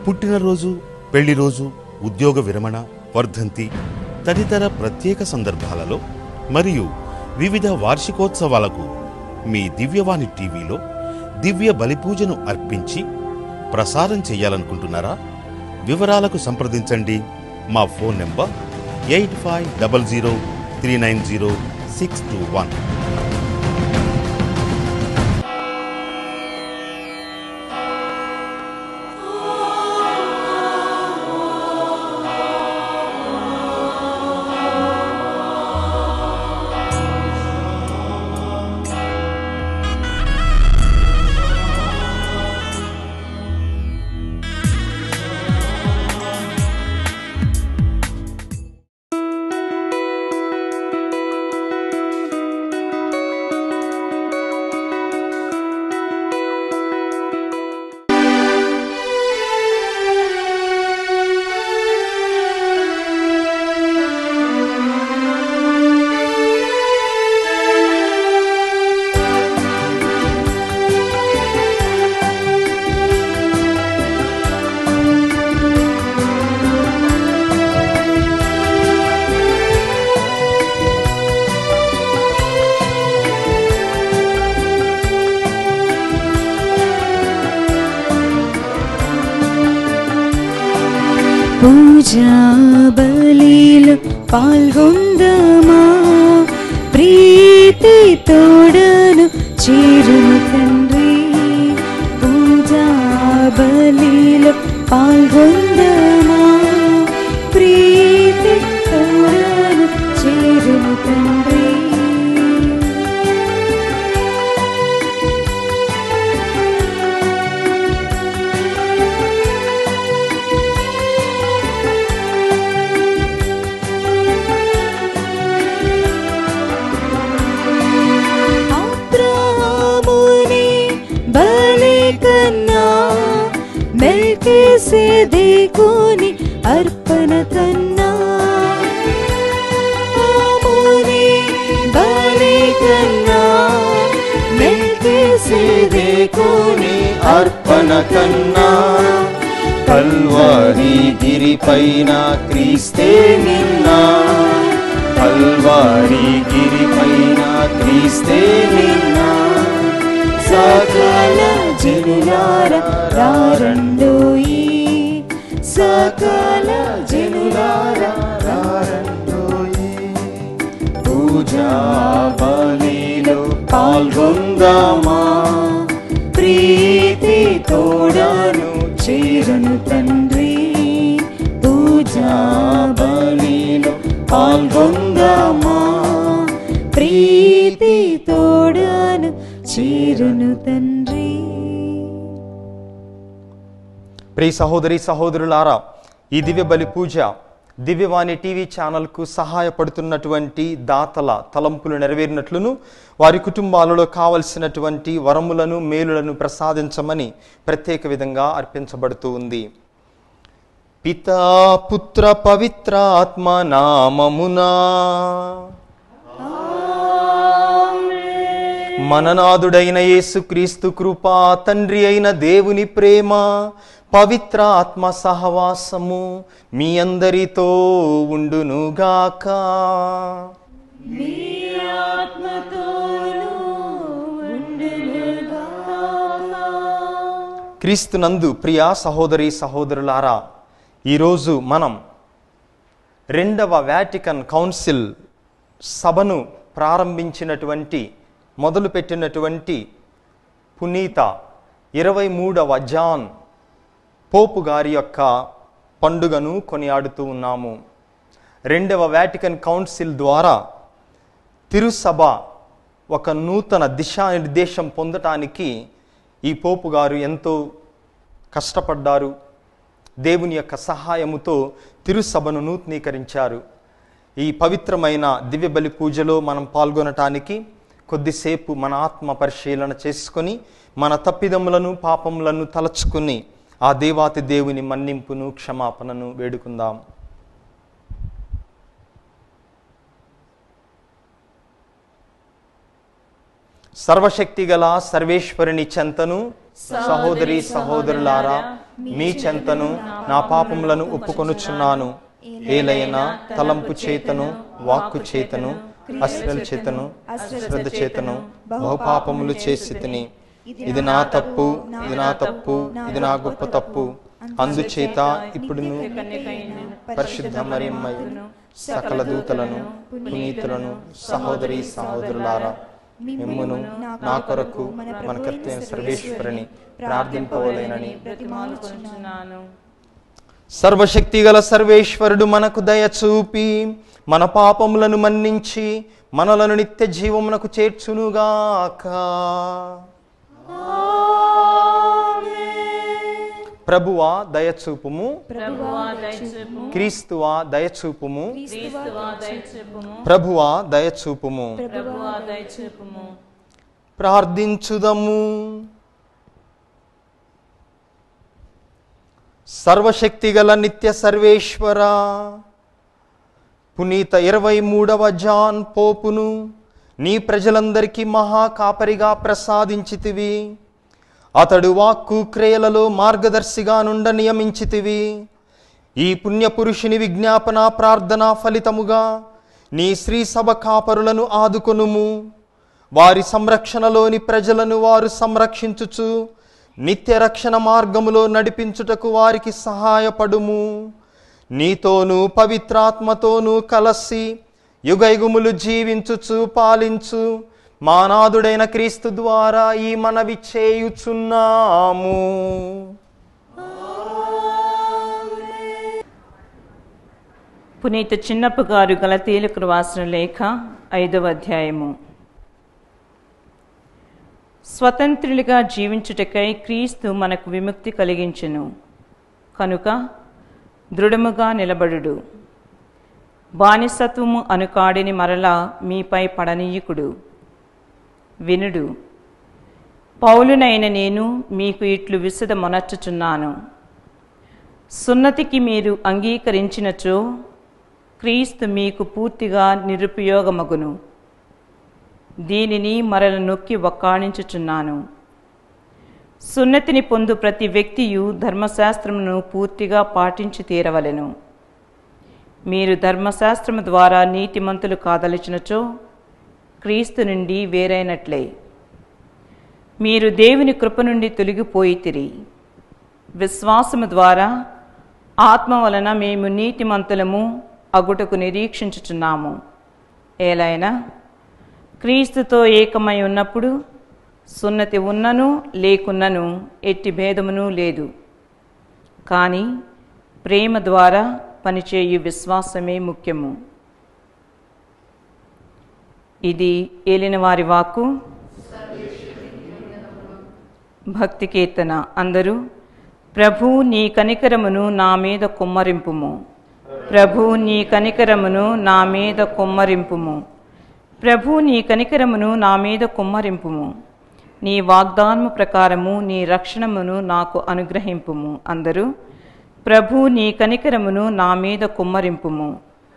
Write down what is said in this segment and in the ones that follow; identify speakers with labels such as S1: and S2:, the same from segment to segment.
S1: పుట్టినరోజు పెళ్లి రోజు ఉద్యోగ విరమణ వర్ధంతి తదితర ప్రత్యేక సందర్భాలలో మరియు వివిధ వార్షికోత్సవాలకు మీ దివ్యవాణి టీవీలో దివ్య బలిపూజను అర్పించి ప్రసారం చేయాలనుకుంటున్నారా వివరాలకు సంప్రదించండి మా phone number eight five double zero three nine zero six two one
S2: పూజా బలిలో పాల్గొందమా ప్రీతి తోడను చేరును తండ్రి పూజా బలిలో పాల్గొందమా ప్రీతి తోడను చేరును తండ్రి అబ్రాహాముని బలి కన్నా మెల్కిసెదెకుని అర్పణ కన్నా ఆముని బలి కన్నా మెల్కిసెదెకుని
S3: అర్పణ కన్నా కల్వారి గిరిపైన క్రీస్తే నిన్న కల్వారి గిరిపైన క్రీస్తే నిన్న
S2: సకల జనులార రారండోయి సకల జనులార
S3: పూజా బలిలో పాల్గొందామా
S2: ప్రీతి తోడను చేరను తండ్రి పూజా బలిలో పాల్గొందామా ప్రీతి తోడను చేరును తండ్రి
S3: ప్రియ సహోదరి సహోదరులారా ఈ దివ్య బలి పూజ దివ్యవాణి టీవీ ఛానల్కు సహాయపడుతున్నటువంటి దాతల తలంపులు నెరవేరినట్లును వారి కుటుంబాలలో కావలసినటువంటి వరములను మేలులను ప్రసాదించమని ప్రత్యేక విధంగా అర్పించబడుతూ ఉంది పితా పుత్ర పవిత్ర ఆత్మ నామమునా మననాథుడైన యేసుక్రీస్తు కృప తండ్రి అయిన దేవుని ప్రేమ పవిత్ర ఆత్మ సహవాసము మీ అందరితో ఉండునుగాక క్రీస్తునందు ప్రియ సహోదరి సహోదరులారా ఈరోజు మనం రెండవ వాటికన్ కౌన్సిల్ సభను ప్రారంభించినటువంటి మొదలుపెట్టినటువంటి పునీత ఇరవై మూడవ జాన్ పోపు గారి యొక్క పండుగను కొనియాడుతూ ఉన్నాము రెండవ వాటికన్ కౌన్సిల్ ద్వారా తిరుసభ ఒక నూతన దిశానిర్దేశం పొందటానికి ఈ పోపు గారు ఎంతో కష్టపడ్డారు దేవుని యొక్క సహాయముతో తిరుసభను నూతనీకరించారు ఈ పవిత్రమైన దివ్య బలి పూజలో మనం పాల్గొనటానికి కొద్దిసేపు మన ఆత్మ పరిశీలన చేసుకొని మన తప్పిదములను పాపములను తలచుకుని ఆ దేవాతి దేవుని మన్నింపును క్షమాపణను వేడుకుందాం సర్వశక్తి గల సర్వేశ్వరుని చెంతను సహోదరి సహోదరులారా మీ చెంతను నా పాపములను ఒప్పుకొనుచున్నాను ఏలైనా తలంపు చేతను వాక్కు చేతను అశ్రల చేతను అశ్రద్ధ చేతను బహుపాపములు చేసి తిని ఇది నా తప్పు ఇది నా తప్పు ఇది నా గొప్ప తప్పు అందుచేత ఇప్పుడును పరిశుద్ధ మరియమ్మై సకల దూతలను పునీతులను సహోదరి సహోదరులారా మిమ్మును నా కొరకు మన కర్తైన సర్వేశ్వరుని ప్రార్థింపవలేనని
S2: బ్రతిమాలుచున్నాను
S3: సర్వశక్తి గల సర్వేశ్వరుడు మనకు దయ చూపి మన పాపములను మన్నించి మనలను నిత్య జీవమునకు చేర్చునుగాక ప్రభువా దయచూపుము
S2: ప్రభువా దయచూపు
S3: క్రీస్తువా దయచూపుము
S2: క్రీస్తువా దయచూపుము
S3: ప్రభువా దయచూపుము
S2: ప్రభువా దయచూపుము
S3: ప్రార్థించుదము సర్వశక్తిగల నిత్య సర్వేశ్వర పునీత ఇరవై మూడవ జాన్ పోపును నీ ప్రజలందరికీ మహా కాపరిగా ప్రసాదించితివి అతడు వాక్కు క్రియలలో మార్గదర్శిగా నుండ నియమించితివి ఈ పుణ్యపురుషుని విజ్ఞాపన ప్రార్థన ఫలితముగా నీ శ్రీ సభ కాపరులను ఆదుకొనుము వారి సంరక్షణలోని ప్రజలను వారు సంరక్షించుచు నిత్య రక్షణ మార్గములో నడిపించుటకు వారికి సహాయపడుము నీతోనూ పవిత్రాత్మతోనూ కలసి యుగయుగములు జీవించుచు పాలించు మానాదుడైన క్రీస్తు ద్వారా ఈ మనవి చేయుచున్నాము
S2: పునీత చిన్నప్ప గారు గలతీలకు రాసిన లేఖ ఐదవ అధ్యాయము స్వతంత్రులుగా జీవించుటకై క్రీస్తు మనకు విముక్తి కలిగించెను కనుక దృఢముగా నిలబడుడు బానిసత్వము అనుకాడిని మరలా మీపై పడనీయకుడు వినుడు పౌలునైన నేను మీకు ఇట్లు విశద మొనర్చుచున్నాను సున్నతికి మీరు అంగీకరించినచో క్రీస్తు మీకు పూర్తిగా నిరుపయోగమగును దీనిని మరల నొక్కి వక్కాణించుచున్నాను సున్నతిని పొందు ప్రతి వ్యక్తియు ధర్మశాస్త్రమును పూర్తిగా పాటించి తీరవలెను మీరు ధర్మశాస్త్రము ద్వారా నీతిమంతులు కాదలిచినచో క్రీస్తు నుండి వేరైనట్లే మీరు దేవుని కృప నుండి తొలగిపోయితిరి విశ్వాసము ద్వారా ఆత్మ వలన మేము నీతిమంతులము అగుటకు నిరీక్షించుచున్నాము ఏలైనా క్రీస్తుతో ఏకమై ఉన్నప్పుడు సున్నతి ఉన్నను లేకున్నను ఎట్టి భేదమును లేదు కానీ ప్రేమ ద్వారా పనిచేయు విశ్వాసమే ముఖ్యము ఇది ఏలిన వారి వాక్కు భక్తి కీర్తన అందరూ ప్రభు నీ కనికరమును నా మీద కుమ్మరింపుము ప్రభు నీ కనికరమును నా మీద కుమ్మరింపుము ప్రభు నీ కనికరమును నా మీద కుమ్మరింపుము నీ వాగ్దానము ప్రకారము నీ రక్షణమును నాకు అనుగ్రహింపుము అందరూ ప్రభు నీ కనికరమును నా మీద కుమ్మరింపుము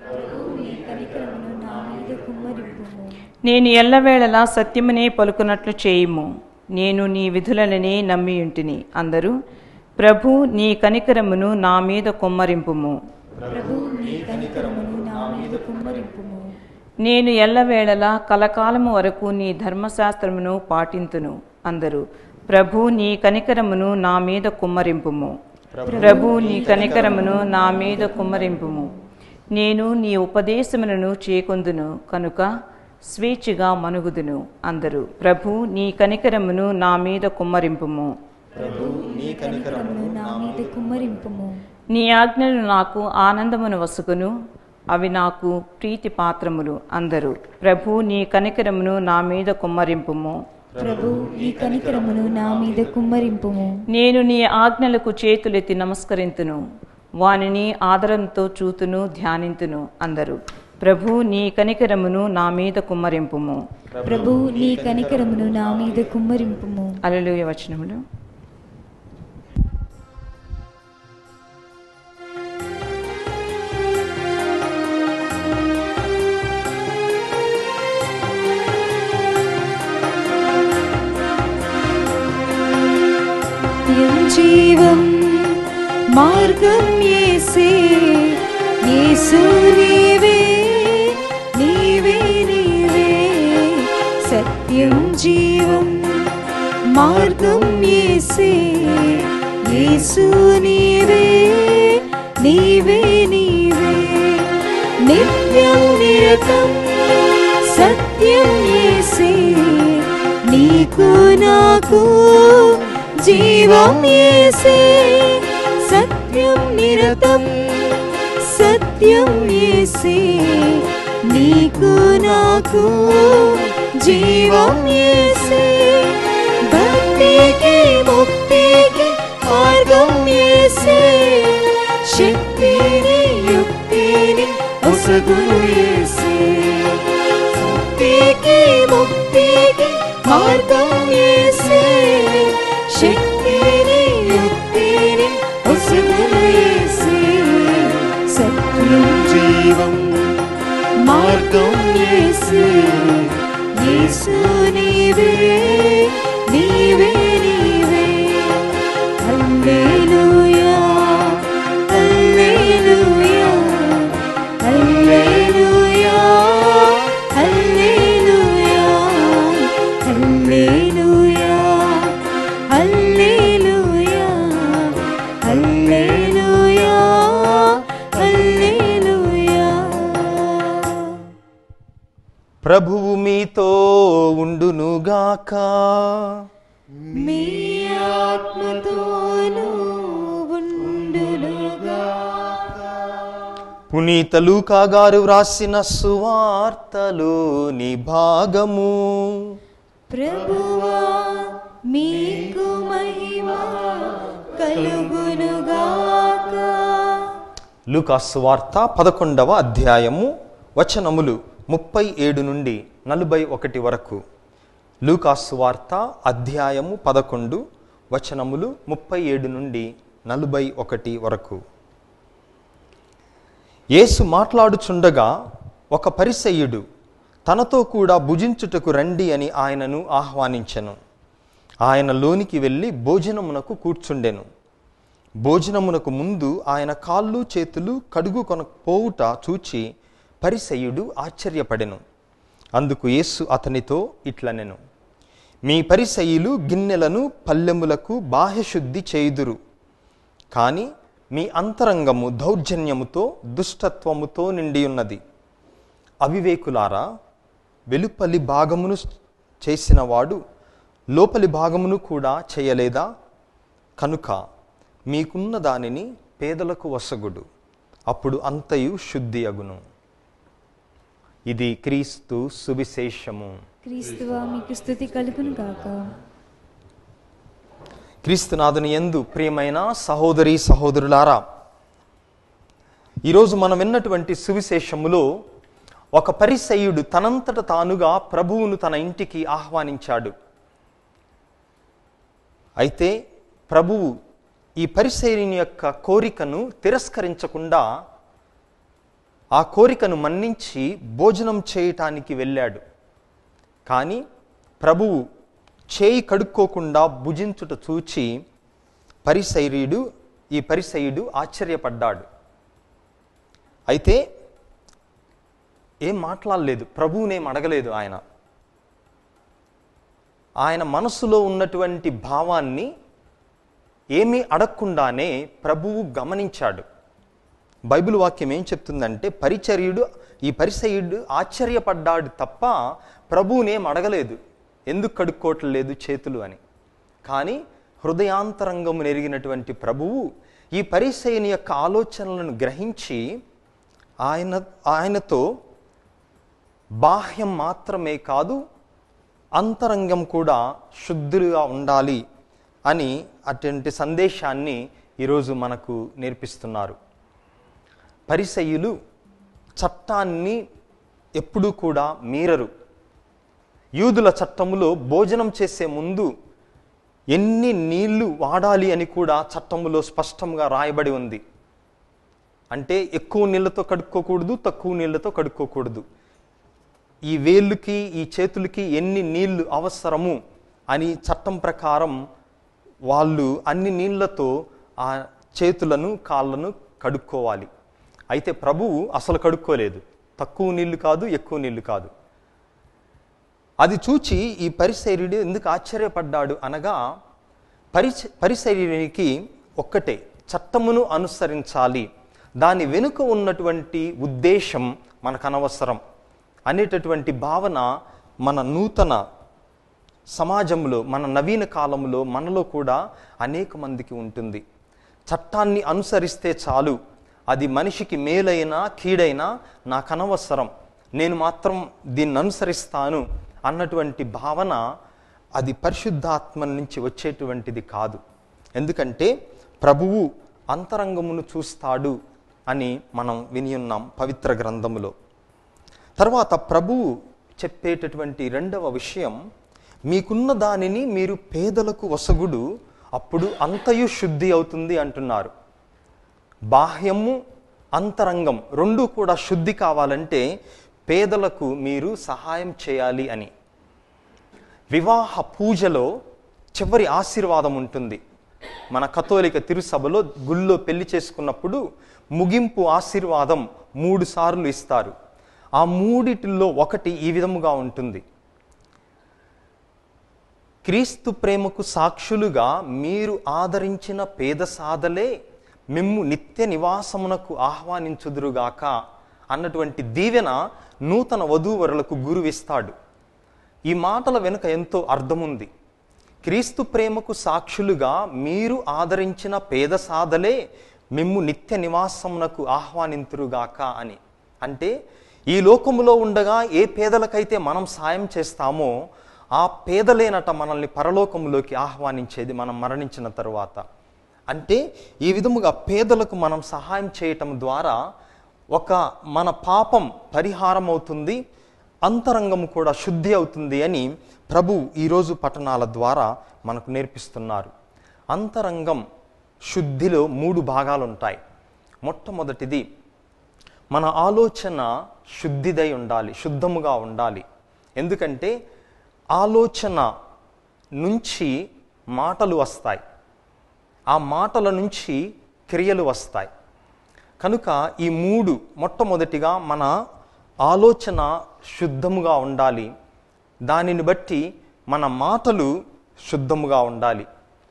S2: నేను ఎల్లవేళలా సత్యమునే పలుకున్నట్లు చేయుము నేను నీ విధులనే నమ్మియుంటిని అందరూ ప్రభు నీ కనికరమును నా మీద కుమ్మరింపుము
S4: ప్రభు నీ కనికరమును నా మీద కుమ్మరింపుము
S2: నేను ఎల్లవేళలా కలకాలము వరకు నీ ధర్మశాస్త్రమును పాటింతును అందరూ ప్రభు నీ కనికరమును నా మీద కుమ్మరింపుము ప్రభు నీ కనికరమును నా మీద కుమ్మరింపుము నేను నీ ఉపదేశములను చేకొందును కనుక స్వేచ్ఛగా మనుగుదును అందరూ ప్రభు నీ కనికరమును నా మీద కుమ్మరింపుము
S3: ప్రభు నీ కనికరమును
S4: నా మీద కుమ్మరింపుము
S2: నీ ఆజ్ఞలు నాకు ఆనందమును వసుకును అవి నాకు ప్రీతి పాత్రములు అందరూ ప్రభు నీ కనికరమును నా మీద కుమ్మరింపుము
S4: ప్రభు నీ కనికరమును నా మీద కుమ్మరింపుము
S2: నేను నీ ఆజ్ఞలకు చేతులెత్తి నమస్కరింతును వానిని ఆదరంతో చూతును ధ్యానింతును అందరూ ప్రభు నీ కనికరమును నా మీద కుమ్మరింపుము
S4: ప్రభు నీ కనికరమును నా మీద కుమ్మరింపుము
S2: అలలుయ వచనములు
S4: నిత్యం జీవం మార్గం యేసే యేసు నీవే నీవే నీవే సత్యం జీవం మార్గం యేసే యేసు నీవే నీవే నీవే నిత్యం నిరతం సత్యం యేసే నీకు నాకు జీవం యేసే సత్యం నిరతం సత్యం యేసే నీకు నాకు జీవం యేసే భక్తికి ముక్తికి మార్గం యేసే శక్తిని యుక్తిని ఒసగును యేసే ముక్తికి ముక్తికి మార్గం యేసే శక్తిని యుక్తిని ఒసగును యేసే సత్యం
S1: జీవం
S4: మార్గం యేసు యేసు నీవే నీవే నీవే హల్లెలూయా హల్లెలూయా హల్లెలూయా హల్లెలూయా హల్లెలూయా హల్లెలూయా హల్లెలూయా హల్లెలూయా
S3: ప్రభువు మీతో ఉండునుగాక
S4: మీ ఆత్మతోనూ ఉండునుగా
S3: పునీత లూకా గారు వ్రాసిన సువార్తలోని భాగము
S4: ప్రభువా మీకు మహిమ కలుగునుగాక
S3: లూకా సువార్త పదకొండవ అధ్యాయము వచనములు ముప్పై ఏడు నుండి నలభై ఒకటి వరకు లూకా సువార్త అధ్యాయము పదకొండు వచనములు ముప్పై ఏడు నుండి నలభై ఒకటి వరకు యేసు మాట్లాడుచుండగా ఒక పరిసయ్యుడు తనతో కూడా భుజించుటకు రండి అని ఆయనను ఆహ్వానించెను ఆయన లోనికి వెళ్ళి భోజనమునకు కూర్చుండెను భోజనమునకు ముందు ఆయన కాళ్ళు చేతులు కడుగు పోవుట చూచి పరిసయ్యుడు ఆశ్చర్యపడెను అందుకు యేసు అతనితో ఇట్లనెను మీ పరిసయ్యులు గిన్నెలను పల్లెములకు బాహ్యశుద్ధి చేయుదురు కానీ మీ అంతరంగము దౌర్జన్యముతో దుష్టత్వముతో నిండి ఉన్నది అవివేకులారా వెలుపలి భాగమును చేసినవాడు లోపలి భాగమును కూడా చేయలేదా కనుక మీకున్న దానిని పేదలకు వసగుడు అప్పుడు అంతయు శుద్ధి అగును ఇది క్రీస్తు సువిశేషము
S4: క్రీస్తువా మీకు స్థుతి కలుగును గాక
S3: క్రీస్తునాథుని ఎందు ప్రియమైన సహోదరి సహోదరులారా ఈరోజు మనం విన్నటువంటి సువిశేషములో ఒక పరిసయ్యుడు తనంతట తానుగా ప్రభువును తన ఇంటికి ఆహ్వానించాడు అయితే ప్రభువు ఈ పరిసయ్యుని యొక్క కోరికను తిరస్కరించకుండా ఆ కోరికను మన్నించి భోజనం చేయటానికి వెళ్ళాడు కానీ ప్రభువు చేయి కడుక్కోకుండా భుజించుట చూచి పరిసైర్యుడు ఈ పరిసయుడు ఆశ్చర్యపడ్డాడు అయితే ఏం మాట్లాడలేదు ప్రభువునేం అడగలేదు ఆయన ఆయన మనసులో ఉన్నటువంటి భావాన్ని ఏమీ అడగకుండానే ప్రభువు గమనించాడు బైబిల్ వాక్యం ఏం చెప్తుందంటే పరిచర్యుడు ఈ పరిసయుడు ఆశ్చర్యపడ్డాడు తప్ప ప్రభువునేం అడగలేదు ఎందుకు కడుక్కోవట్లేదు చేతులు అని కానీ హృదయాంతరంగము నెరిగినటువంటి ప్రభువు ఈ పరిసయుని యొక్క ఆలోచనలను గ్రహించి ఆయన ఆయనతో బాహ్యం మాత్రమే కాదు అంతరంగం కూడా శుద్ధులుగా ఉండాలి అని అటువంటి సందేశాన్ని ఈరోజు మనకు నేర్పిస్తున్నారు పరిసయ్యులు చట్టాన్ని ఎప్పుడూ కూడా మీరరు యూదుల చట్టములో భోజనం చేసే ముందు ఎన్ని నీళ్లు వాడాలి అని కూడా చట్టములో స్పష్టంగా రాయబడి ఉంది అంటే ఎక్కువ నీళ్ళతో కడుక్కోకూడదు తక్కువ నీళ్ళతో కడుక్కోకూడదు ఈ వేళ్ళుకి ఈ చేతులకి ఎన్ని నీళ్లు అవసరము అని చట్టం ప్రకారం వాళ్ళు అన్ని నీళ్లతో ఆ చేతులను కాళ్ళను కడుక్కోవాలి అయితే ప్రభువు అసలు కడుక్కోలేదు తక్కువ నీళ్లు కాదు ఎక్కువ నీళ్లు కాదు అది చూచి ఈ పరిశైర్యుడు ఎందుకు ఆశ్చర్యపడ్డాడు అనగా పరిచ పరిశైర్యునికి ఒక్కటే చట్టమును అనుసరించాలి దాని వెనుక ఉన్నటువంటి ఉద్దేశం మనకు అనవసరం అనేటటువంటి భావన మన నూతన సమాజంలో మన నవీన కాలంలో మనలో కూడా అనేక మందికి ఉంటుంది చట్టాన్ని అనుసరిస్తే చాలు అది మనిషికి మేలైనా కీడైనా నాకు అనవసరం నేను మాత్రం దీన్ని అనుసరిస్తాను అన్నటువంటి భావన అది పరిశుద్ధాత్మ నుంచి వచ్చేటువంటిది కాదు ఎందుకంటే ప్రభువు అంతరంగమును చూస్తాడు అని మనం విని ఉన్నాం పవిత్ర గ్రంథములో తర్వాత ప్రభువు చెప్పేటటువంటి రెండవ విషయం మీకున్న దానిని మీరు పేదలకు వసగుడు అప్పుడు అంతయు శుద్ధి అవుతుంది అంటున్నారు బాహ్యము అంతరంగం రెండు కూడా శుద్ధి కావాలంటే పేదలకు మీరు సహాయం చేయాలి అని వివాహ పూజలో చివరి ఆశీర్వాదం ఉంటుంది మన కథోలిక తిరుసభలో గుళ్ళో పెళ్లి చేసుకున్నప్పుడు ముగింపు ఆశీర్వాదం మూడు సార్లు ఇస్తారు ఆ మూడిటిల్లో ఒకటి ఈ విధముగా ఉంటుంది క్రీస్తు ప్రేమకు సాక్షులుగా మీరు ఆదరించిన పేద సాదలే మిమ్ము నిత్య నివాసమునకు ఆహ్వానించుదురుగాక అన్నటువంటి దీవెన నూతన వధూవరులకు గురువిస్తాడు ఈ మాటల వెనుక ఎంతో అర్థముంది క్రీస్తు ప్రేమకు సాక్షులుగా మీరు ఆదరించిన పేద సాదలే మిమ్ము నిత్య నివాసమునకు ఆహ్వానింతురుగాక అని అంటే ఈ లోకములో ఉండగా ఏ పేదలకైతే మనం సాయం చేస్తామో ఆ పేదలేనట మనల్ని పరలోకములోకి ఆహ్వానించేది మనం మరణించిన తరువాత అంటే ఈ విధముగా పేదలకు మనం సహాయం చేయటం ద్వారా ఒక మన పాపం పరిహారం అవుతుంది అంతరంగము కూడా శుద్ధి అవుతుంది అని ప్రభు ఈరోజు పట్టణాల ద్వారా మనకు నేర్పిస్తున్నారు అంతరంగం శుద్ధిలో మూడు భాగాలు ఉంటాయి మొట్టమొదటిది మన ఆలోచన శుద్ధిదై ఉండాలి శుద్ధముగా ఉండాలి ఎందుకంటే ఆలోచన నుంచి మాటలు వస్తాయి ఆ మాటల నుంచి క్రియలు వస్తాయి కనుక ఈ మూడు మొట్టమొదటిగా మన ఆలోచన శుద్ధముగా ఉండాలి దానిని బట్టి మన మాటలు శుద్ధముగా ఉండాలి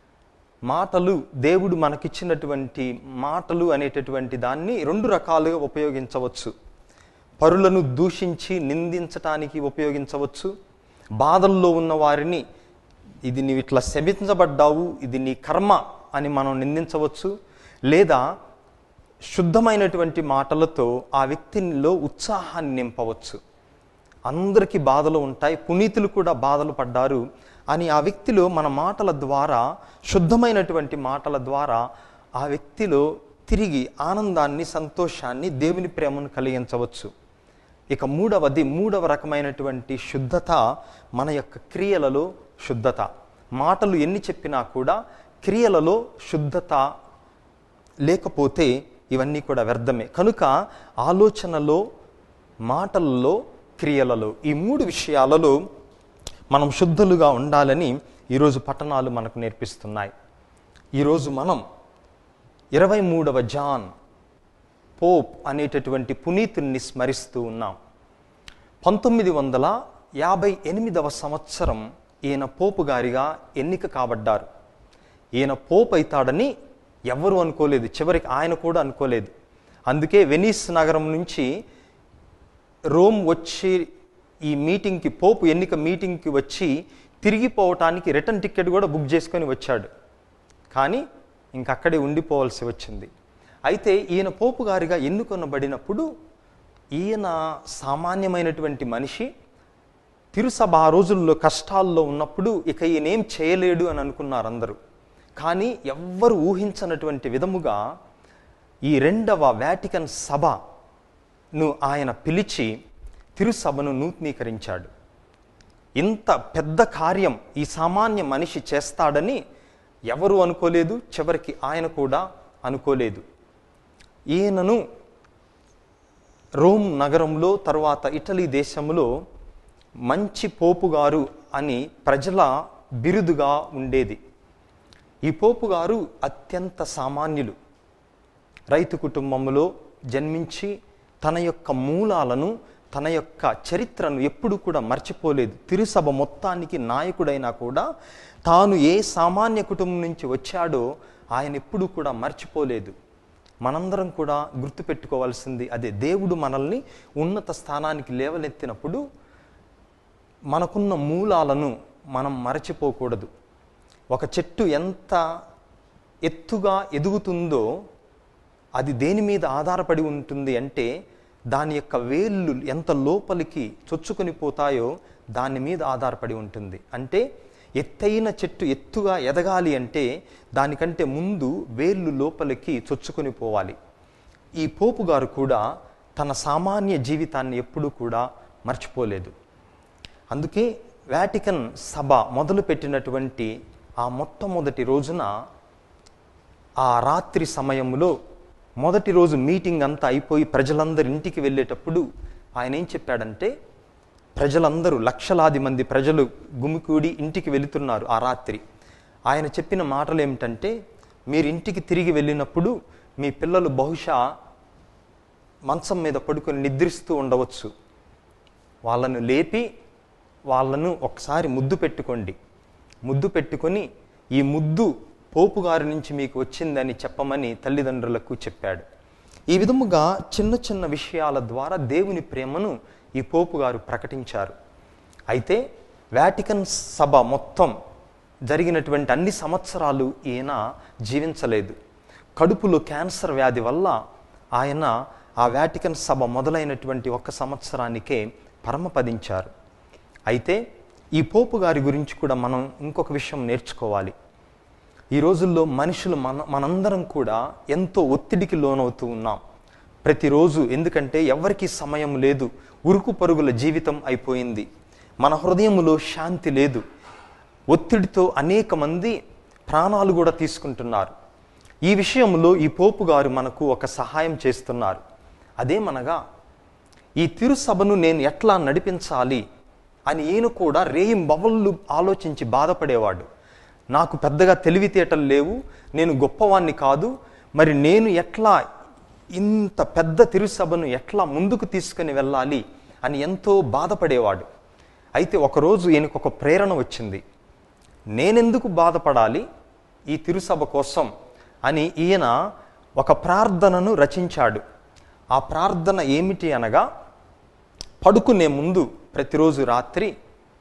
S3: మాటలు దేవుడు మనకిచ్చినటువంటి మాటలు అనేటటువంటి దాన్ని రెండు రకాలుగా ఉపయోగించవచ్చు పరులను దూషించి నిందించటానికి ఉపయోగించవచ్చు బాధల్లో ఉన్న వారిని ఇది నీవు ఇట్లా శమించబడ్డావు ఇది నీ కర్మ అని మనం నిందించవచ్చు లేదా శుద్ధమైనటువంటి మాటలతో ఆ వ్యక్తిలో ఉత్సాహాన్ని నింపవచ్చు అందరికీ బాధలు ఉంటాయి పునీతులు కూడా బాధలు పడ్డారు అని ఆ వ్యక్తిలో మన మాటల ద్వారా శుద్ధమైనటువంటి మాటల ద్వారా ఆ వ్యక్తిలో తిరిగి ఆనందాన్ని సంతోషాన్ని దేవుని ప్రేమను కలిగించవచ్చు ఇక మూడవది మూడవ రకమైనటువంటి శుద్ధత మన యొక్క క్రియలలో శుద్ధత మాటలు ఎన్ని చెప్పినా కూడా క్రియలలో శుద్ధత లేకపోతే ఇవన్నీ కూడా వ్యర్థమే కనుక ఆలోచనలో మాటలలో క్రియలలో ఈ మూడు విషయాలలో మనం శుద్ధులుగా ఉండాలని ఈరోజు పట్టణాలు మనకు నేర్పిస్తున్నాయి ఈరోజు మనం ఇరవై మూడవ జాన్ పోప్ అనేటటువంటి పునీతుణ్ణి స్మరిస్తూ ఉన్నాం పంతొమ్మిది వందల యాభై ఎనిమిదవ సంవత్సరం ఈయన పోపు గారిగా ఎన్నిక కాబడ్డారు ఈయన పోప్ అవుతాడని ఎవ్వరూ అనుకోలేదు చివరికి ఆయన కూడా అనుకోలేదు అందుకే వెనీస్ నగరం నుంచి రోమ్ వచ్చి ఈ మీటింగ్కి పోపు ఎన్నిక మీటింగ్కి వచ్చి తిరిగిపోవటానికి రిటర్న్ టికెట్ కూడా బుక్ చేసుకొని వచ్చాడు కానీ ఇంకక్కడే ఉండిపోవాల్సి వచ్చింది అయితే ఈయన పోపు గారిగా ఎన్నుకొనబడినప్పుడు ఈయన సామాన్యమైనటువంటి మనిషి తిరుసభ ఆ రోజుల్లో కష్టాల్లో ఉన్నప్పుడు ఇక ఈయనేం చేయలేడు అని అనుకున్నారు అందరూ కానీ ఎవ్వరు ఊహించనటువంటి విధముగా ఈ రెండవ వాటికన్ సభను ఆయన పిలిచి తిరుసభను నూతనీకరించాడు ఇంత పెద్ద కార్యం ఈ సామాన్య మనిషి చేస్తాడని ఎవరు అనుకోలేదు చివరికి ఆయన కూడా అనుకోలేదు ఈయనను రోమ్ నగరంలో తర్వాత ఇటలీ దేశంలో మంచి పోపుగారు అని ప్రజల బిరుదుగా ఉండేది ఈ పోపుగారు అత్యంత సామాన్యులు రైతు కుటుంబంలో జన్మించి తన యొక్క మూలాలను తన యొక్క చరిత్రను ఎప్పుడు కూడా మర్చిపోలేదు తిరుసభ మొత్తానికి నాయకుడైనా కూడా తాను ఏ సామాన్య కుటుంబం నుంచి వచ్చాడో ఆయన ఎప్పుడూ కూడా మర్చిపోలేదు మనందరం కూడా గుర్తుపెట్టుకోవాల్సింది అదే దేవుడు మనల్ని ఉన్నత స్థానానికి లేవనెత్తినప్పుడు మనకున్న మూలాలను మనం మరచిపోకూడదు ఒక చెట్టు ఎంత ఎత్తుగా ఎదుగుతుందో అది దేని మీద ఆధారపడి ఉంటుంది అంటే దాని యొక్క వేళ్ళు ఎంత లోపలికి చొచ్చుకొని పోతాయో దాని మీద ఆధారపడి ఉంటుంది అంటే ఎత్తైన చెట్టు ఎత్తుగా ఎదగాలి అంటే దానికంటే ముందు వేళ్ళు లోపలికి చొచ్చుకొని పోవాలి ఈ పోపు గారు కూడా తన సామాన్య జీవితాన్ని ఎప్పుడూ కూడా మర్చిపోలేదు అందుకే వాటికన్ సభ మొదలుపెట్టినటువంటి ఆ మొట్టమొదటి రోజున ఆ రాత్రి సమయంలో మొదటి రోజు మీటింగ్ అంతా అయిపోయి ప్రజలందరూ ఇంటికి వెళ్ళేటప్పుడు ఆయన ఏం చెప్పాడంటే ప్రజలందరూ లక్షలాది మంది ప్రజలు గుమికూడి ఇంటికి వెళుతున్నారు ఆ రాత్రి ఆయన చెప్పిన మాటలు ఏమిటంటే మీరు ఇంటికి తిరిగి వెళ్ళినప్పుడు మీ పిల్లలు బహుశా మంచం మీద పడుకొని నిద్రిస్తూ ఉండవచ్చు వాళ్ళను లేపి వాళ్ళను ఒకసారి ముద్దు పెట్టుకోండి ముద్దు పెట్టుకొని ఈ ముద్దు పోపు గారి నుంచి మీకు వచ్చిందని చెప్పమని తల్లిదండ్రులకు చెప్పాడు ఈ విధముగా చిన్న చిన్న విషయాల ద్వారా దేవుని ప్రేమను ఈ పోపు గారు ప్రకటించారు అయితే వాటికన్ సభ మొత్తం జరిగినటువంటి అన్ని సంవత్సరాలు ఈయన జీవించలేదు కడుపులో క్యాన్సర్ వ్యాధి వల్ల ఆయన ఆ వాటికన్ సభ మొదలైనటువంటి ఒక్క సంవత్సరానికే పరమపదించారు అయితే ఈ పోపు గారి గురించి కూడా మనం ఇంకొక విషయం నేర్చుకోవాలి ఈ రోజుల్లో మనుషులు మన మనందరం కూడా ఎంతో ఒత్తిడికి లోనవుతూ ఉన్నాం ప్రతిరోజు ఎందుకంటే ఎవరికి సమయం లేదు ఉరుకు పరుగుల జీవితం అయిపోయింది మన హృదయంలో శాంతి లేదు ఒత్తిడితో అనేక మంది ప్రాణాలు కూడా తీసుకుంటున్నారు ఈ విషయంలో ఈ పోపు గారు మనకు ఒక సహాయం చేస్తున్నారు అదేమనగా ఈ తిరుసభను నేను ఎట్లా నడిపించాలి అని ఈయన కూడా రేయింబవళ్ళు ఆలోచించి బాధపడేవాడు నాకు పెద్దగా తెలివితేటలు లేవు నేను గొప్పవాణ్ణి కాదు మరి నేను ఎట్లా ఇంత పెద్ద తిరుసభను ఎట్లా ముందుకు తీసుకుని వెళ్ళాలి అని ఎంతో బాధపడేవాడు అయితే ఒకరోజు ఈయనకు ఒక ప్రేరణ వచ్చింది నేనెందుకు బాధపడాలి ఈ తిరుసభ కోసం అని ఈయన ఒక ప్రార్థనను రచించాడు ఆ ప్రార్థన ఏమిటి అనగా పడుకునే ముందు ప్రతిరోజు రాత్రి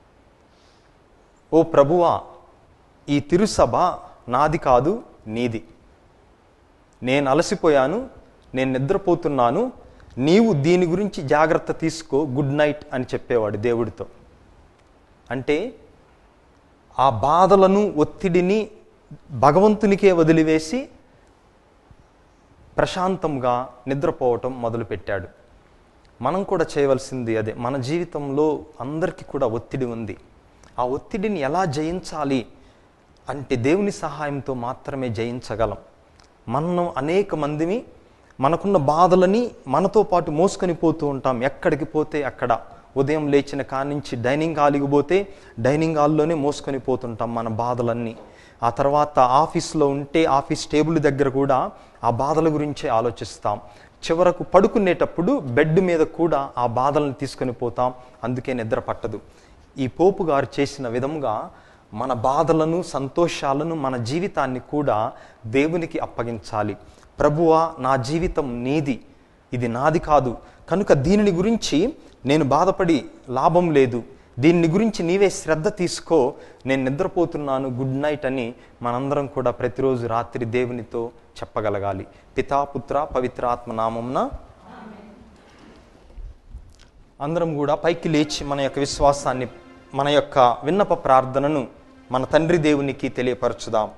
S3: ఓ ప్రభువా ఈ తిరుసభ నాది కాదు నీది నేను అలసిపోయాను నేను నిద్రపోతున్నాను నీవు దీని గురించి జాగ్రత్త తీసుకో గుడ్ నైట్ అని చెప్పేవాడు దేవుడితో అంటే ఆ బాధలను ఒత్తిడిని భగవంతునికే వదిలివేసి ప్రశాంతంగా నిద్రపోవటం మొదలుపెట్టాడు మనం కూడా చేయవలసింది అదే మన జీవితంలో అందరికీ కూడా ఒత్తిడి ఉంది ఆ ఒత్తిడిని ఎలా జయించాలి అంటే దేవుని సహాయంతో మాత్రమే జయించగలం మనం అనేక మందిని మనకున్న బాధలని మనతో పాటు మోసుకొని పోతూ ఉంటాం ఎక్కడికి పోతే అక్కడ ఉదయం లేచిన కానించి డైనింగ్ హాల్కి పోతే డైనింగ్ హాల్లోనే మోసుకొని పోతుంటాం మన బాధలన్నీ ఆ తర్వాత ఆఫీస్లో ఉంటే ఆఫీస్ టేబుల్ దగ్గర కూడా ఆ బాధల గురించే ఆలోచిస్తాం చివరకు పడుకునేటప్పుడు బెడ్ మీద కూడా ఆ బాధలను తీసుకొని పోతాం అందుకే నిద్ర పట్టదు ఈ పోపు గారు చేసిన విధముగా మన బాధలను సంతోషాలను మన జీవితాన్ని కూడా దేవునికి అప్పగించాలి ప్రభువా నా జీవితం నీది ఇది నాది కాదు కనుక దీనిని గురించి నేను బాధపడి లాభం లేదు దీన్ని గురించి నీవే శ్రద్ధ తీసుకో నేను నిద్రపోతున్నాను గుడ్ నైట్ అని మనందరం కూడా ప్రతిరోజు రాత్రి దేవునితో చెప్పగలగాలి పితాపుత్ర పవిత్ర ఆత్మ నామంన అందరం కూడా పైకి లేచి మన యొక్క విశ్వాసాన్ని మన యొక్క విన్నప ప్రార్థనను మన తండ్రి దేవునికి తెలియపరచుదాం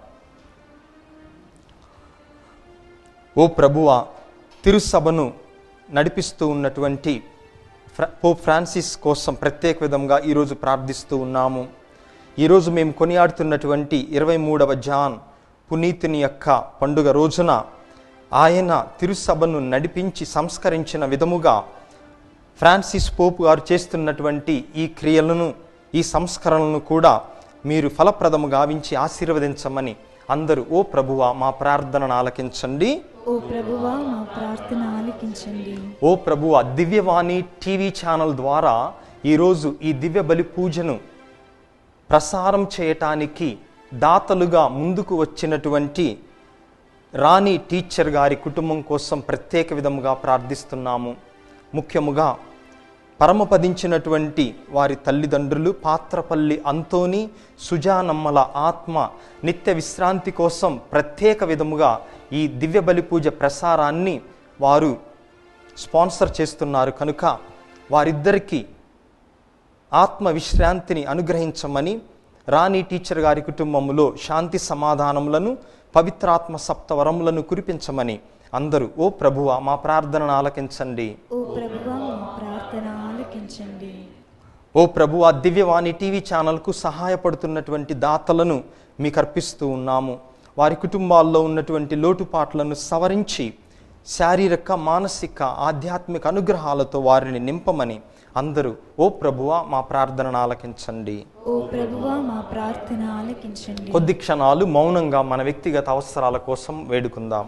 S3: ఓ ప్రభువా తిరుసభను నడిపిస్తూ ఉన్నటువంటి ఫ్రా- పోప్ ఫ్రాన్సిస్ కోసం ప్రత్యేక విధంగా ఈరోజు ప్రార్థిస్తూ ఉన్నాము ఈరోజు మేము కొనియాడుతున్నటువంటి ఇరవై మూడవ జాన్ పునీతుని యొక్క పండుగ రోజున ఆయన తిరుసభను నడిపించి సంస్కరించిన విధముగా ఫ్రాన్సిస్ పోపు గారు చేస్తున్నటువంటి ఈ క్రియలను ఈ సంస్కరణలను కూడా మీరు ఫలప్రదము గావించి ఆశీర్వదించమని అందరూ ఓ ప్రభువా మా ప్రార్థనను ఆలకించండి
S4: ఓ ఓ ప్రభువా మా ప్రార్థన ఆలకించండి
S3: ఓ ప్రభు ఆ దివ్యవాణి టీవీ ఛానల్ ద్వారా ఈరోజు ఈ దివ్య బలి పూజను ప్రసారం చేయటానికి దాతలుగా ముందుకు వచ్చినటువంటి రాణి టీచర్ గారి కుటుంబం కోసం ప్రత్యేక విధముగా ప్రార్థిస్తున్నాము ముఖ్యముగా పరమపదించినటువంటి వారి తల్లిదండ్రులు పాత్రపల్లి అంతోని సుజానమ్మల ఆత్మ నిత్య విశ్రాంతి కోసం ప్రత్యేక విధముగా ఈ దివ్య బలి పూజ ప్రసారాన్ని వారు స్పాన్సర్ చేస్తున్నారు కనుక వారిద్దరికీ ఆత్మ విశ్రాంతిని అనుగ్రహించమని రాణి టీచర్ గారి కుటుంబములో శాంతి సమాధానములను పవిత్రాత్మ సప్తవరములను కురిపించమని అందరూ ఓ ప్రభువ మా ప్రార్థనను ఆలకించండి
S4: ఓ ప్రభువా మా ప్రార్థన ఆలకించండి
S3: ఓ ప్రభు ఆ దివ్యవాణి టీవీ ఛానల్కు సహాయపడుతున్నటువంటి దాతలను మీకు అర్పిస్తూ ఉన్నాము వారి కుటుంబాల్లో ఉన్నటువంటి లోటుపాట్లను సవరించి శారీరక మానసిక ఆధ్యాత్మిక అనుగ్రహాలతో వారిని నింపమని అందరూ ఓ ప్రభువ మా ప్రార్థనను ఆలకించండి
S4: ఓ ప్రభువా మా ప్రార్థన ఆలకించండి
S3: కొద్ది క్షణాలు మౌనంగా మన వ్యక్తిగత అవసరాల కోసం వేడుకుందాం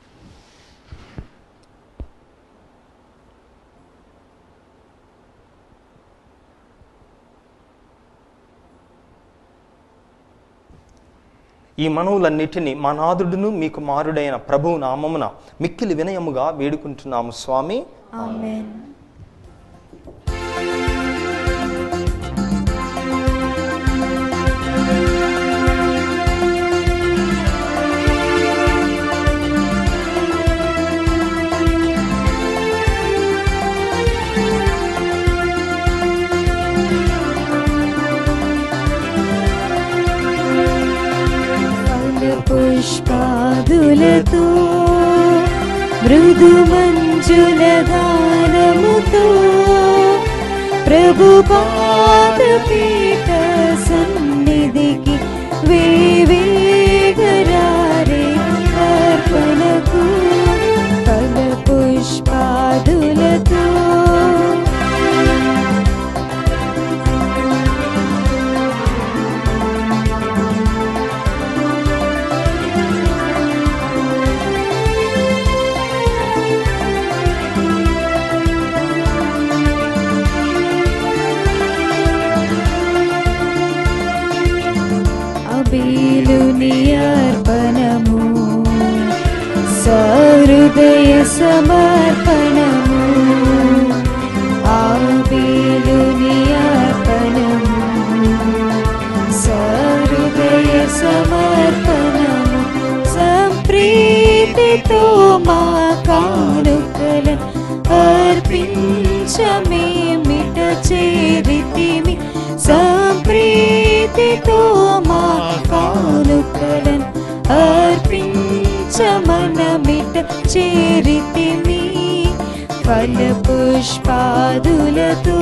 S3: ఈ మనవులన్నిటినీ మా నాదుడును మీకు మారుడైన ప్రభువు నామమున మిక్కిలి వినయముగా వేడుకుంటున్నాము స్వామి
S4: ఆమేన్ ఫల పుష్పాదులతో మృదు మంజుల గానముతో ప్రభు పాద పీఠ సన్నిధికి వేవేగరారే అర్పణకు ఫల పుష్పాదులతో అబీలుని అర్పణము సహృదయ సమర్పణము ఆబీలుని అర్పణము సహృదయ సమర్పణము సంప్రీతితో మా కానుకలను అర్పించమేమిట చేరితిమి సంప్రీతితో మా కానుకలను అర్పించమనమిట చేరితిమి ఫల పుష్పాదులతో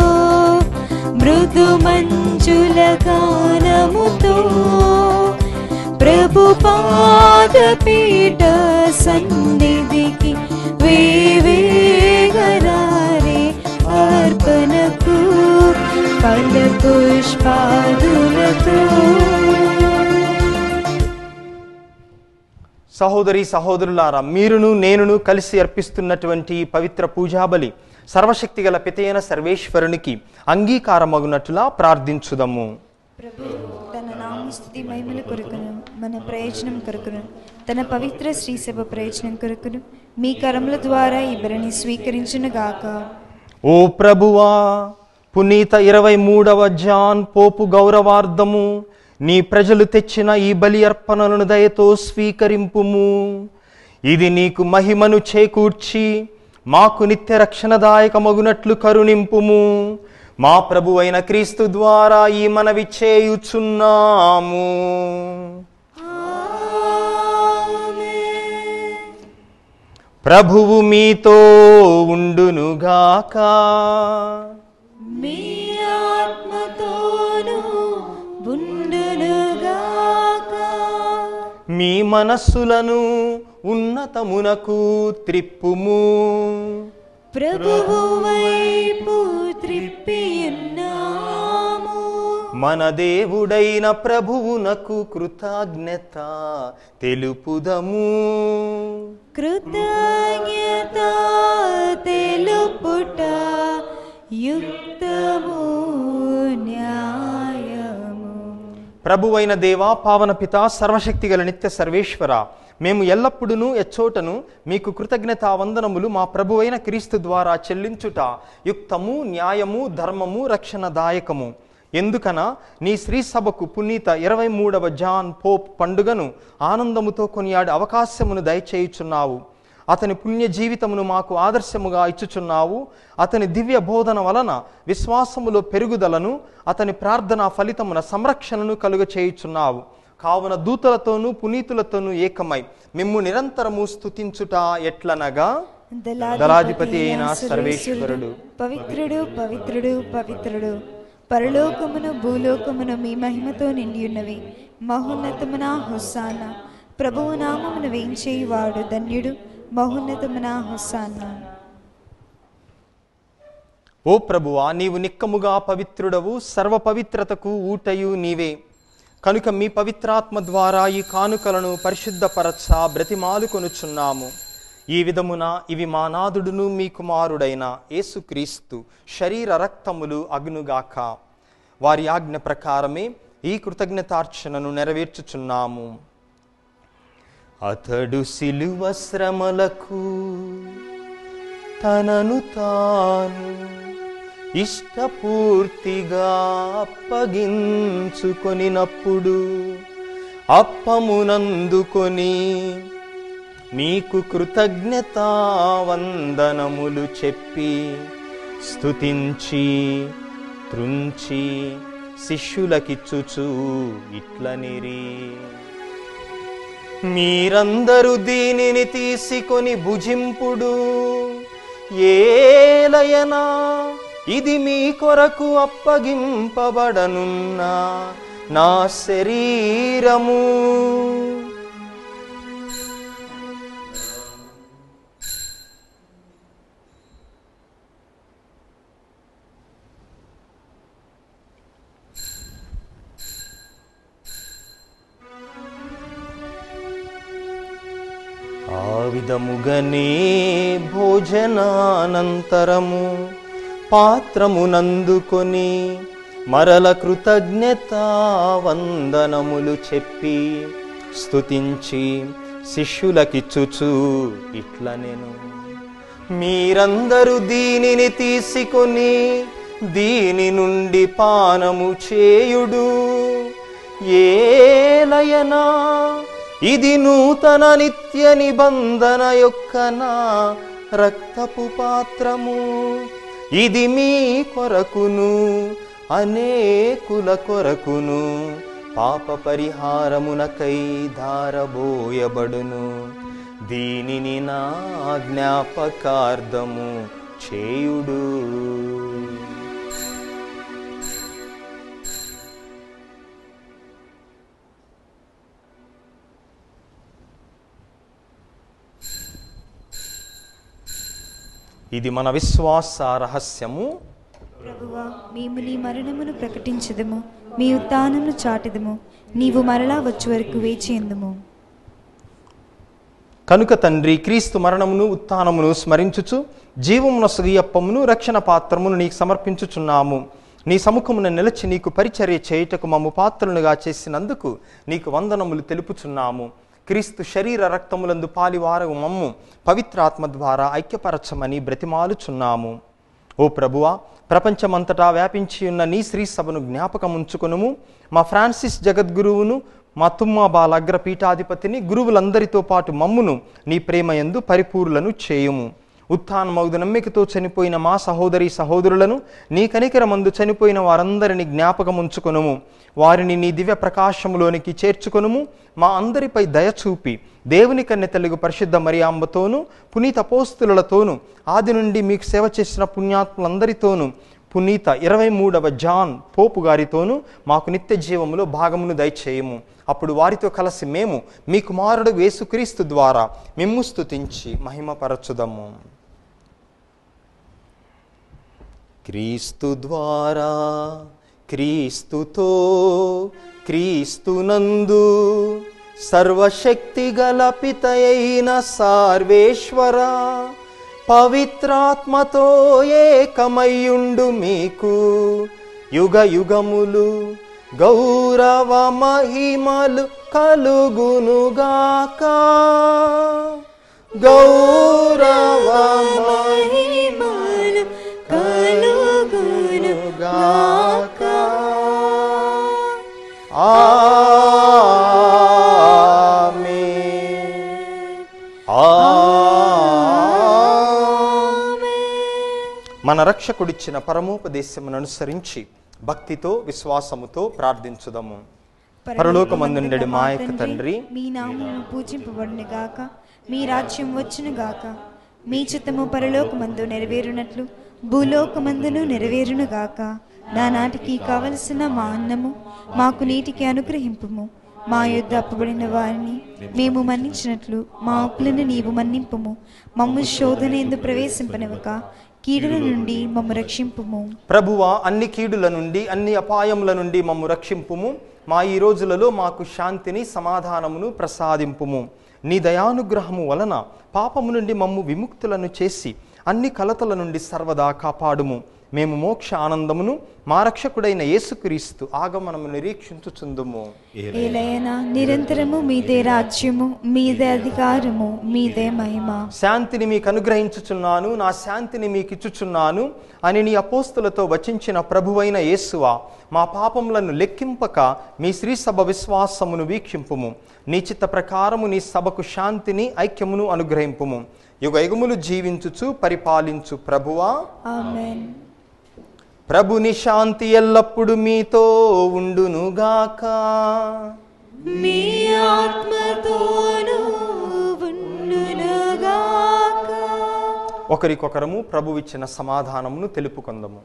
S4: మృదు మంజుల గానముతో ప్రభు పాద పీఠ సన్నిధికి వేవేగరారే అర్పణకు ఫల పుష్పాదులతో
S3: సహోదరి సహోదరులారా మీరును నేనును కలిసి అర్పిస్తున్నటువంటి ఈ పవిత్ర పూజాబలి సర్వశక్తిగల పితైన సర్వేశ్వరునికి అంగీకారమగునట్లుగా ప్రార్థించుదము
S4: ప్రభు తన నామస్థుతి మహిమల కొరకును మన ప్రయోజనం కొరకును తన పవిత్ర శ్రీసభ ప్రయోజనం కొరకును మీ కరముల ద్వారా ఈ బలిని స్వీకరించును గాక
S3: ఓ ప్రభువా పునీత ఇరవై మూడవ జాన్ పోపు గౌరవార్థము నీ ప్రజలు తెచ్చిన ఈ బలి అర్పణలను దయతో స్వీకరింపుము ఇది నీకు మహిమను చేకూర్చి మాకు నిత్య రక్షణదాయకమగునట్లు కరుణింపుము మా ప్రభు అయిన క్రీస్తు ద్వారా ఈ మనవి చేయుచున్నాము ప్రభువు మీతో ఉండునుగాక
S4: మీ ఆత్మతోను ఉండునుగాక
S3: మీ మనస్సులను ఉన్నతమునకు త్రిప్పుము
S4: ప్రభువు వైపు త్రిప్పియున్నాము
S3: మన దేవుడైన ప్రభువునకు కృతజ్ఞత తెలుపుదము
S4: కృతజ్ఞత తెలుపుట యుక్తము న్యాయము
S3: ప్రభువైన దేవా పావన పిత సర్వశక్తి గల నిత్య సర్వేశ్వర మేము ఎల్లప్పుడూ ఎచ్చోటను మీకు కృతజ్ఞతా వందనములు మా ప్రభువైన క్రీస్తు ద్వారా చెల్లించుట యుక్తము న్యాయము ధర్మము రక్షణదాయకము ఎందుకన నీ శ్రీ సభకు పునీత ఇరవై మూడవ జాన్ పోప్ పండుగను ఆనందముతో కొనియాడే అవకాశమును దయచేయుచున్నావు అతని పుణ్య జీవితమును మాకు ఆదర్శముగా ఇచ్చుచున్నావు అతని దివ్య బోధన వలన విశ్వాసములో పెరుగుదలను అతని ప్రార్థన ఫలితమున సంరక్షణను కలుగ చేయుచున్నావు కావున దూతలతోనూ పునీతులతోనూ ఏకమై మిమ్ము నిరంతరము స్తుతించుట ఎట్లనగా దళాధిపతి అయిన సర్వేశ్వరుడు
S4: పవిత్రుడు పవిత్రుడు పవిత్రుడు పరలోకమును భూలోకమును మీ మహిమతో నిండి ఉన్నవి మహోన్నతమున హుస్సాన ప్రభువు నామమును వేయించేవాడు ధన్యుడు మహోన్నతమున హుస్సాన
S3: ఓ ప్రభువా నీవు నిక్కముగా పవిత్రుడవు సర్వ పవిత్రతకు ఊటయు నీవే కనుక మీ పవిత్రాత్మ ద్వారా ఈ కానుకలను పరిశుద్ధపరచ బ్రతిమాలు కొనుచున్నాము ఈ విధమున ఇవి మా నాదుడును మీ కుమారుడైన యేసుక్రీస్తు శరీర రక్తములు అగ్నుగాక వారి ఆజ్ఞ ప్రకారమే ఈ కృతజ్ఞతార్చనను నెరవేర్చుచున్నాము అతడు సిలువ శ్రమలకు తనను తాను ఇష్టపూర్తిగా అప్పగించుకొనినప్పుడు అప్పమునందుకొని మీకు కృతజ్ఞతా వందనములు చెప్పి స్తుతించి త్రుంచి శిష్యులకిచ్చుచు ఇట్లనిరి మీరందరూ దీనిని తీసుకొని భుజింపుడు ఏలయనా ఇది మీ కొరకు అప్పగింపబడనున్న నా శరీరము ఆ విధముగనే భోజనానంతరము పాత్రమునందుకొని మరల కృతజ్ఞత వందనములు చెప్పి స్తుతించి శిష్యులకిచ్చుచు ఇట్ల నేను మీరందరూ దీనిని తీసుకొని దీని నుండి పానము చేయుడు ఏలయనా ఇది నూతన నిత్య నిబంధన యొక్క నా రక్తపు పాత్రము ఇది మీ కొరకును అనేకుల కొరకును పాప పరిహారమునకై ధారబోయబడును దీనిని నా జ్ఞాపకార్థము చేయుడు ఇది మన విశ్వాస రహస్యము
S4: ప్రభువా మేము నీ మరణమును ప్రకటించదము మీ ఉత్థానమును చాటిదము నీవు మరలా వచ్చు వరకు వేచి ఎందుము
S3: కనుక తండ్రి క్రీస్తు మరణమును ఉత్థానమును స్మరించుచు జీవమున సుగియప్పమును రక్షణ పాత్రమును నీకు సమర్పించుచున్నాము నీ సముఖమున నిలిచి నీకు పరిచర్య చేయుటకు మమ్ము పాత్రలుగా చేసినందుకు నీకు వందనములు తెలుపుచున్నాము క్రీస్తు శరీర రక్తములందు పాలివారగు మమ్ము పవిత్రాత్మ ద్వారా ఐక్యపరచమని బ్రతిమాలుచున్నాము ఓ ప్రభువా ప్రపంచమంతటా వ్యాపించి ఉన్న నీ శ్రీ సభను జ్ఞాపకముంచుకొనుము మా ఫ్రాన్సిస్ జగద్గురువును మా తుమ్మా బాల అగ్రపీఠాధిపతిని గురువులందరితో పాటు మమ్మును నీ ప్రేమయందు పరిపూర్లను చేయుము ఉత్థానమౌదు నమ్మికతో చనిపోయిన మా సహోదరి సహోదరులను నీ కనికరమందు చనిపోయిన వారందరిని జ్ఞాపకముంచుకొనుము వారిని నీ దివ్య ప్రకాశములోనికి చేర్చుకొనుము మా అందరిపై దయ చూపి దేవుని కన్నె తెలుగు పరిశుద్ధ మరియాంబతోనూ పునీత పోస్తులతోనూ ఆది నుండి మీకు సేవ చేసిన పుణ్యాత్ములందరితోనూ పునీత ఇరవై మూడవ జాన్ పోపు గారితోనూ మాకు నిత్య జీవములో భాగమును దయచేయము అప్పుడు వారితో కలిసి మేము మీ కుమారుడు యేసుక్రీస్తు ద్వారా మిమ్ము స్తుతించి మహిమపరచుదము క్రీస్తు ద్వారా క్రీస్తుతో క్రీస్తునందు సర్వశక్తి గల పితయైన సార్వేశ్వర పవిత్రాత్మతో ఏకమయ్యుండు మీకు యుగ యుగములు గౌరవ మహిమలు కలుగునుగాక గౌరవ మహిమలు కలుగునుగాక ఆమేన్. ఆమేన్. మన రక్షకుడిచ్చిన పరమోపదేశమును అనుసరించి భక్తితో విశ్వాసముతో ప్రార్థించుదాము పరలోకమందుండెడి మా యొక్క తండ్రి
S4: మీ నామము పూజింపబడును గాక మీ రాజ్యం వచ్చును గాక మీ చిత్తము పరలోకమందు నెరవేరునట్లు భూలోకమందును నెరవేరును గాక నానాటికి కావలసిన మా అన్నము మాకు నీటికి అనుగ్రహింపుము మా యొద్ద అప్పుబడిన వారిని మేము మన్నించినట్లు మా అప్పులను నీవు మన్నింపుము మమ్ము శోధన ఎందు ప్రవేశింపనివ్వక కీడుల నుండి మమ్ము రక్షింపుము
S3: ప్రభువా అన్ని కీడుల నుండి అన్ని అపాయముల నుండి మమ్ము రక్షింపుము మా ఈ రోజులలో మాకు శాంతిని సమాధానమును ప్రసాదింపుము నీ దయానుగ్రహము వలన పాపము నుండి మమ్ము విముక్తులను చేసి అన్ని కలతల నుండి సర్వదా కాపాడుము మేము మోక్ష ఆనందమును మా రక్షకుడైన యేసుక్రీస్తు ఆగమనము నిరీక్షించుచుందుము
S4: ఏలయనా నిరంతరము మీదే రాజ్యము మీదే అధికారము మీదే మహిమ
S3: శాంతిని మీకు అనుగ్రహించుచున్నాను నా శాంతిని మీకు ఇచ్చుచున్నాను అని నీ అపోస్తులతో వచించిన ప్రభువైన యేసువా మా పాపములను లెక్కింపక మీ శ్రీ సభ విశ్వాసమును వీక్షింపుము నీ చిత్త ప్రకారము నీ సభకు శాంతిని ఐక్యమును అనుగ్రహింపుము యుగ యుగములు జీవించుచు పరిపాలించు ప్రభువా
S4: ఆమెన్
S3: ప్రభుని శాంతి ఎల్లప్పుడు మీతో ఉండునుగాక
S4: మీ ఆత్మతోను ఉండునుగాక
S3: ఒకరికొకరము ప్రభు ఇచ్చిన సమాధానమును తెలుపుకుందము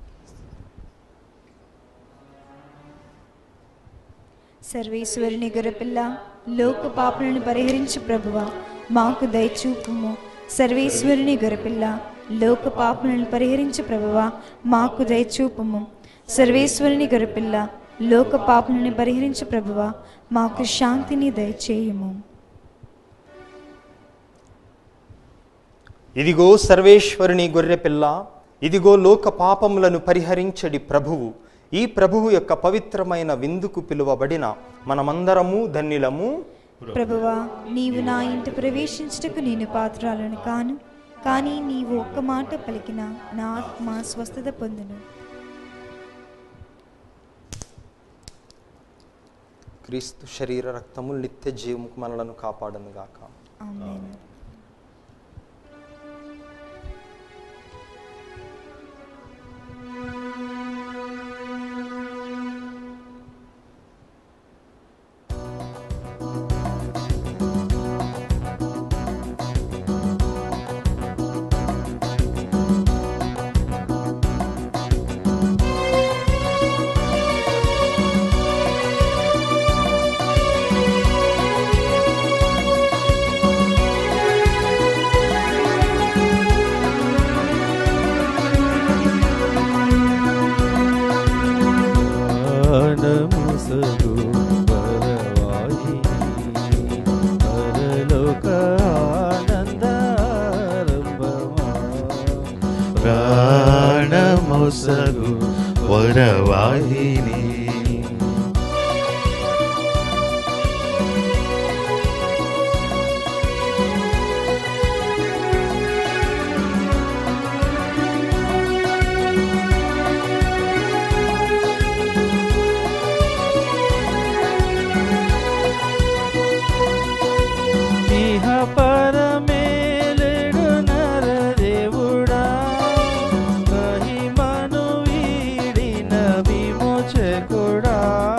S4: సర్వేశ్వరుని గొర్రెపిల్ల లోక పాపలను పరిహరించు ప్రభువ మాకు దయచూపుము సర్వేశ్వరుని గొర్రెపిల్ల లోక పాపలను పరిహరించు ప్రభువ మాకు దయచూపుము సర్వేశ్వరుని గొర్రెపిల్ల లోక పాపలను పరిహరించు ప్రభువ మాకు శాంతిని దయచేయుము
S3: ఇదిగో సర్వేశ్వరుని గొర్రెపిల్ల ఇదిగో లోక పాపములను పరిహరించడి ప్రభువు ఈ ప్రభువు యొక్క పవిత్రమైన విందుకు పిలువబడిన మనమందరము ధన్యులము
S4: ప్రభువా నీవు నా ఇంట ప్రవేశించుటకు నేను పాత్రాలను కాను కానీ నీవు ఒక్క మాట పలికిన నా ఆత్మ స్వస్థత పొందును
S3: క్రీస్తు శరీర రక్తములు నిత్య జీవముకు మనలను కాపాడను గాక
S4: ఆమేన్
S5: ప్రాణముసగు వరవాయి పరలోక ఆనందారంభమా
S1: ప్రాణమొసగు వరవాహిని
S5: ఇహ పరమేలెడు నరదేవుడా మహిమను వీడిన విమోచకుడా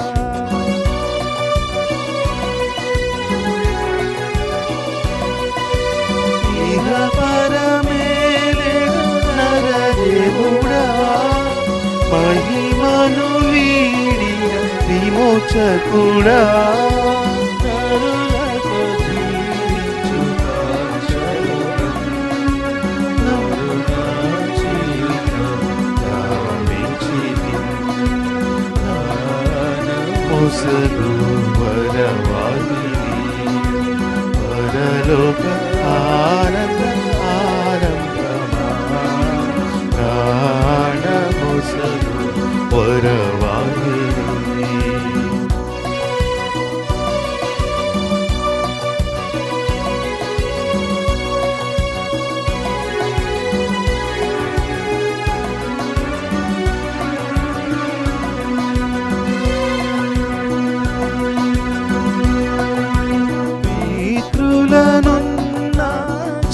S1: ఇహ పరమేలెడు నరదేవుడా మహిమను వీడిన విమోచకుడా
S5: నరులకు జీవించు కాంక్షలుగా
S1: కరుణాచీకం గావించితి.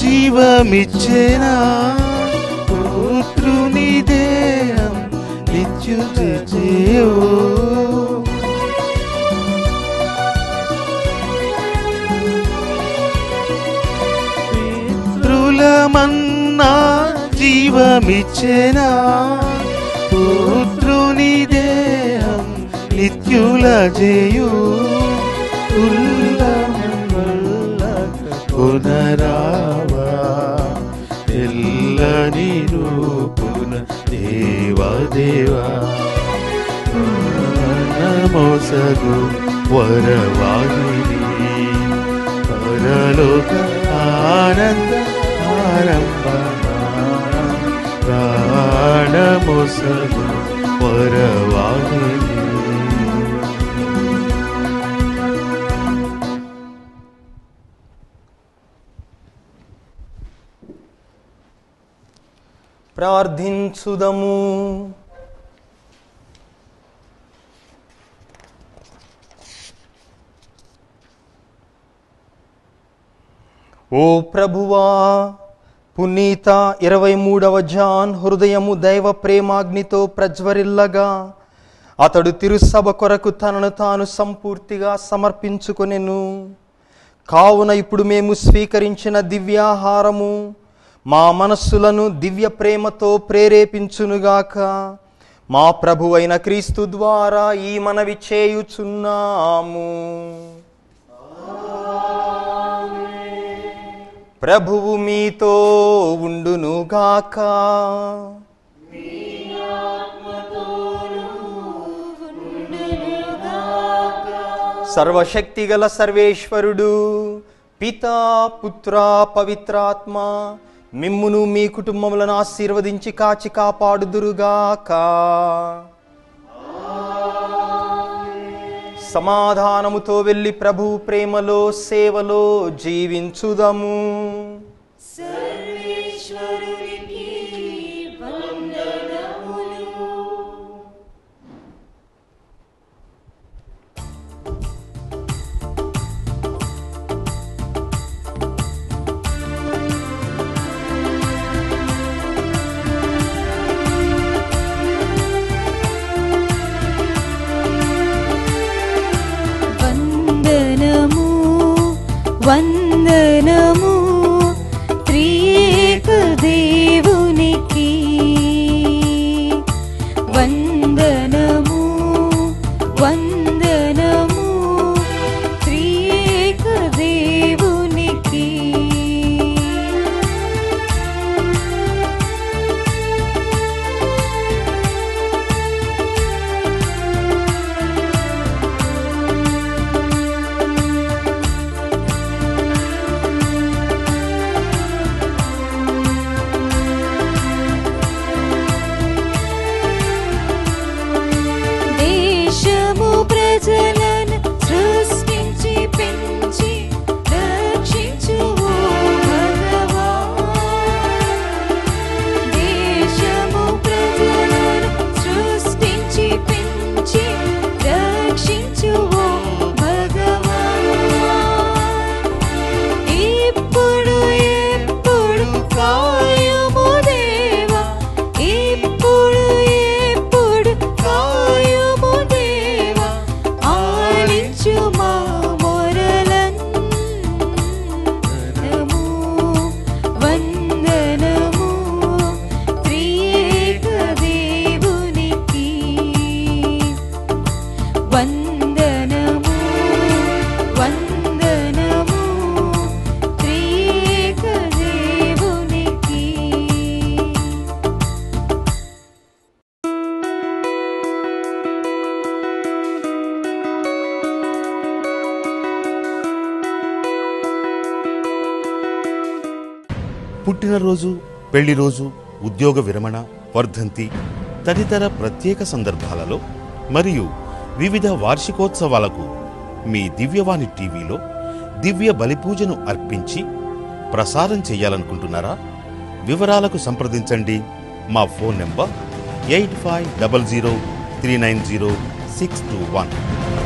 S1: జీవమిచ్చేనా పుత్రుని దేహం నిత్యుజయో పితృలమన్నా జీవమిచ్చేనా పుత్రుని దేహం నిత్యుల జయు పునరావా ఎల్లని రూపున దేవా దేవా నమోసగు వరవాహిని పరలోక ఆనంద ఆరంభ ప్రాణమోసగు వరవాహిని
S3: ప్రార్థించుదము ఓ ప్రభువా పునీత ఇరవై మూడవ జాన్ హృదయము దైవ ప్రేమాగ్నితో ప్రజ్వరిల్లగా అతడు తిరుసభ కొరకు తనను తాను సంపూర్తిగా సమర్పించుకొనెను కావున ఇప్పుడు మేము స్వీకరించిన దివ్యాహారము మా మనస్సులను దివ్య ప్రేమతో ప్రేరేపించునుగాక మా ప్రభువైన క్రీస్తు ద్వారా ఈ మనవి చేయుచున్నాము ప్రభువు మీతో ఉండునుగాక సర్వశక్తిగల సర్వేశ్వరుడు పితా పుత్ర పవిత్రాత్మ మిమ్మును మీ కుటుంబములను ఆశీర్వదించి కాచి కాపాడుదురుగాక సమాధానముతో వెళ్ళి ప్రభు ప్రేమలో సేవలో జీవించుదము
S4: సర్వేశ్వరునికి వందనములు వందనము వందనము త్రియేక దేవునికి వందనము వందనము త్రియేక దేవునికి దేశము ప్రజలను సృష్టించి పెంచి రక్షించు ఓ భగవా దేశము ప్రజలను సృష్టించి పెంచి రక్షించు ఓ భగవా ఇప్పుడు ఎప్పుడు కాయము దేవా ఇప్పుడు ఎప్పుడు కాయము దేవా ఆలించు మా మొరలను వందనము త్రియేక దేవునికి వందనము వందనము త్రియేక దేవునికి
S1: పుట్టినరోజు పెళ్లి రోజు ఉద్యోగ విరమణ వర్ధంతి తదితర ప్రత్యేక సందర్భాలలో మరియు వివిధ వార్షికోత్సవాలకు మీ దివ్యవాణి టీవీలో దివ్య బలిపూజను అర్పించి ప్రసారం చేయాలనుకుంటున్నారా వివరాలకు సంప్రదించండి మా phone number eight five double zero three nine zero six two one